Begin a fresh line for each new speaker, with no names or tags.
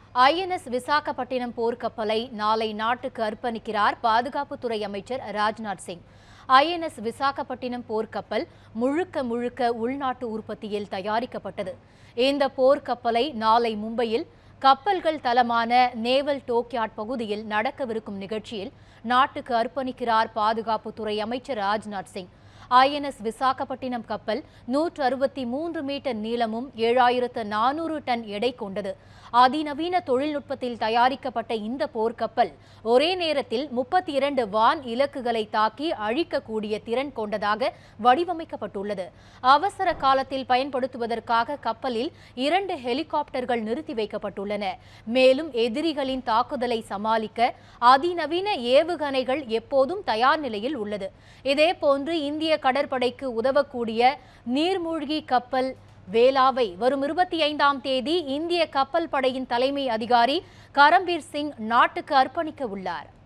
INS Visakhapatnam போர்க்கப்பலை நாளை நாட்டுக்கு அர்ப்பணிக்கிறார் பாதுகாப்புத்துறை அமைச்சர் ராஜ்நாத் சிங் ஐஎன்எஸ் விசாகப்பட்டினம் போர்க்கப்பல் முழுக்க முழுக்க உள்நாட்டு உற்பத்தியில் தயாரிக்கப்பட்டது இந்த போர்க்கப்பலை நாளை மும்பையில் கப்பல்கள் தளமான நேவல் டோக்யாட் பகுதியில் நடக்கவிருக்கும் நிகழ்ச்சியில் நாட்டுக்கு அர்ப்பணிக்கிறார் பாதுகாப்புத்துறை அமைச்சர் ராஜ்நாத் சிங் ஐஎன்எஸ் விசாகப்பட்டினம் கப்பல் நூற்று அறுபத்தி மூன்று மீட்டர் நீளமும் ஏழாயிரத்து நானூறு டன் எடை கொண்டது அதிநவீன தொழில்நுட்பத்தில் தயாரிக்கப்பட்ட இந்த போர்க்கப்பல் ஒரே நேரத்தில் முப்பத்தி இரண்டு வான் இலக்குகளை தாக்கி அழிக்கக்கூடிய திறன் கொண்டதாக வடிவமைக்கப்பட்டுள்ளது அவசர காலத்தில் பயன்படுத்துவதற்காக கப்பலில் இரண்டு ஹெலிகாப்டர்கள் நிறுத்தி வைக்கப்பட்டுள்ளன மேலும் எதிரிகளின் தாக்குதலை சமாளிக்க அதிநவீன ஏவுகணைகள் எப்போதும் தயார் நிலையில் உள்ளது இதேபோன்று இந்திய கடற்படைக்கு உதவக்கூடிய நீர்மூழ்கி கப்பல் வேலாவை வரும் இருபத்தி ஐந்தாம் தேதி இந்திய கப்பல் படையின் தலைமை அதிகாரி கரம்பீர் சிங் நாட்டுக்கு அர்ப்பணிக்க உள்ளார்